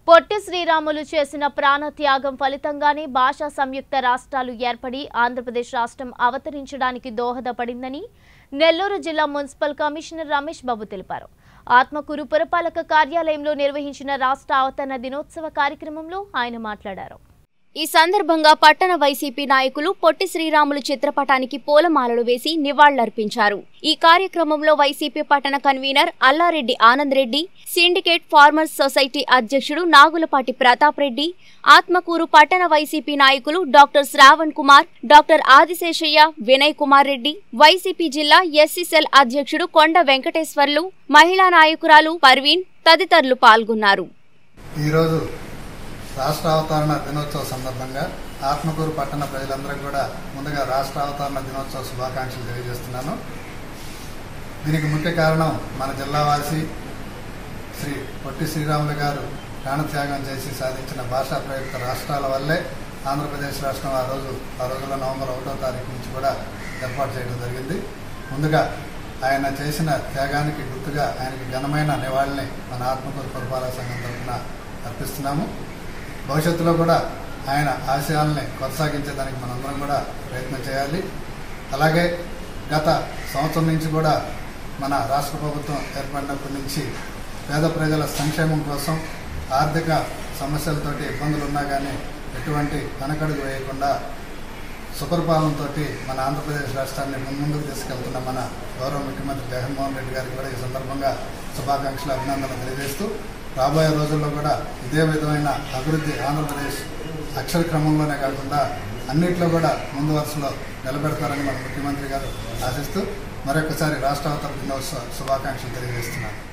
పొట్టి శ్రీరాములు చేసిన ప్రాణత్యాగం ఫలితంగానే భాషా సంయుక్త రాష్ట్రాలు ఏర్పడి ఆంధ్రప్రదేశ్ రాష్ట్రం అవతరించడానికి దోహదపడిందని నెల్లూరు జిల్లా మున్సిపల్ కమిషనర్ రమేష్ బాబు తెలిపారు ఆత్మకూరు పురపాలక కార్యాలయంలో నిర్వహించిన రాష్ట్ర అవతరణ దినోత్సవ కార్యక్రమంలో ఆయన మాట్లాడారు ఈ సందర్భంగా పట్టణ వైసీపీ నాయకులు పొట్టి శ్రీరాములు చిత్రపటానికి పూలమాలలు వేసి నివాళులర్పించారు ఈ కార్యక్రమంలో వైసీపీ పట్టణ convener Allareddy Anand Reddy syndicate farmers society అధ్యక్షుడు నాగులపాటి ప్రతాప్ రెడ్డి ఆత్మకూరు పట్టణ వైసీపీ నాయకులు doctor Shravan Kumar doctor Adiseshaiah Vinay Kumar Reddy YCP జిల్లా ఎస్సీసెల్ అధ్యక్షుడు కొండ వెంకటేశ్వర్లు మహిళా నాయకురాలు పర్వీన్ తదితరులు పాల్గొన్నారు ఈరోజు రాష్ట్ర అవతరణ దినోత్సవ సందర్భంగా ఆత్మకూరు పట్టణ ప్రజలందరికీ కూడా ముందుగా రాష్ట్ర అవతరణ దినోత్సవ శుభాకాంక్షలు తెలియజేస్తున్నాను దీనికి ముఖ్య కారణం మన జిల్లావాసి శ్రీ పొట్టి శ్రీరాములు గారు ప్రాణత్యాగం చేసి సాధించిన భాషా ప్రయుక్త రాష్ట్రాల వల్లే ఆంధ్రప్రదేశ్ రాష్ట్రం ఆ రోజు ఆ రోజుల్లో నవంబర్ ఒకటో తారీఖు నుంచి కూడా ఏర్పాటు చేయడం జరిగింది ముందుగా ఆయన చేసిన త్యాగానికి గుర్తుగా ఆయనకి ఘనమైన నివాళిని మన ఆత్మకూరు పురపాలక సంఘం తరఫున అర్పిస్తున్నాము భవిష్యత్తులో కూడా ఆయన ఆశయాల్ని కొనసాగించేదానికి మనందరం కూడా ప్రయత్నం చేయాలి అలాగే గత సంవత్సరం నుంచి కూడా మన రాష్ట్ర ప్రభుత్వం ఏర్పడినప్పటి నుంచి పేద ప్రజల సంక్షేమం కోసం ఆర్థిక సమస్యలతోటి ఇబ్బందులు ఉన్నా కానీ ఎటువంటి వెనకడుగు వేయకుండా సుపరిపాలనతో మన ఆంధ్రప్రదేశ్ రాష్ట్రాన్ని మున్ముందుకు తీసుకెళ్తున్న మన గౌరవ ముఖ్యమంత్రి జగన్మోహన్ రెడ్డి గారికి కూడా ఈ సందర్భంగా శుభాకాంక్షలు అభినందనలు తెలియజేస్తూ రాబోయే రోజుల్లో కూడా ఇదే విధమైన అభివృద్ధి ఆంధ్రప్రదేశ్ అక్షర క్రమంలోనే కాకుండా అన్నింటిలో కూడా ముందు వరుసలో నిలబెడతారని మన ముఖ్యమంత్రి గారు ఆశిస్తూ మరొకసారి రాష్ట్ర అవతరణ దినోత్సవ శుభాకాంక్షలు తెలియజేస్తున్నాను